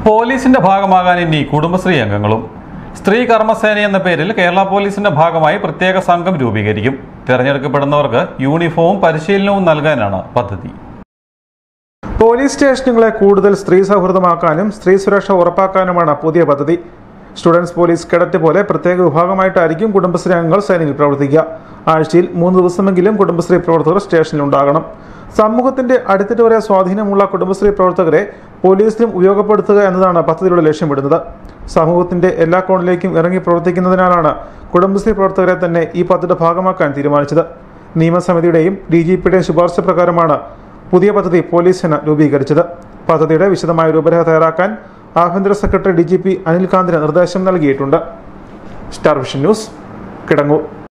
പോലീസിന്റെ ഭാഗമാകാൻ ഇനി കുടുംബശ്രീ അംഗങ്ങളും സ്ത്രീ കർമ്മസേന എന്ന പേരിൽ കേരള പോലീസിന്റെ ഭാഗമായി പ്രത്യേക സംഘം രൂപീകരിക്കും തിരഞ്ഞെടുക്കപ്പെടുന്നവർക്ക് യൂണിഫോമും പരിശീലനവും നൽകാനാണ് പദ്ധതി പോലീസ് സ്റ്റേഷനുകളെ കൂടുതൽ സ്ത്രീ സൗഹൃദമാക്കാനും സ്ത്രീ സുരക്ഷ ഉറപ്പാക്കാനുമാണ് പുതിയ പദ്ധതി സ്റ്റുഡൻസ് പോലീസ് കേഡറ്റ് പോലെ പ്രത്യേക വിഭാഗമായിട്ടായിരിക്കും കുടുംബശ്രീ അംഗങ്ങൾ സേനയിൽ പ്രവർത്തിക്കുക ആഴ്ചയിൽ മൂന്ന് ദിവസമെങ്കിലും കുടുംബശ്രീ പ്രവർത്തകർ സ്റ്റേഷനിൽ ഉണ്ടാകണം സമൂഹത്തിന്റെ അടിത്തട്ട് വരെ സ്വാധീനമുള്ള കുടുംബശ്രീ പ്രവർത്തകരെ പോലീസിലും ഉപയോഗപ്പെടുത്തുക എന്നതാണ് പദ്ധതിയുടെ ലക്ഷ്യമിടുന്നത് സമൂഹത്തിന്റെ എല്ലാ കോണിലേക്കും ഇറങ്ങി പ്രവർത്തിക്കുന്നതിനാലാണ് കുടുംബശ്രീ പ്രവർത്തകരെ തന്നെ ഈ പദ്ധതിയുടെ ഭാഗമാക്കാൻ തീരുമാനിച്ചത് നിയമസമിതിയുടെയും ഡി ജി പിയുടെയും ശുപാർശ പ്രകാരമാണ് പുതിയ പദ്ധതി പോലീസ് സേന രൂപീകരിച്ചത് പദ്ധതിയുടെ വിശദമായ രൂപരേഖ തയ്യാറാക്കാൻ ആഭ്യന്തര secretary D G P Anil കാന്തിന് നിർദ്ദേശം നൽകിയിട്ടുണ്ട് സ്റ്റാർ വിഷൻ ന്യൂസ് കിടങ്ങൂർ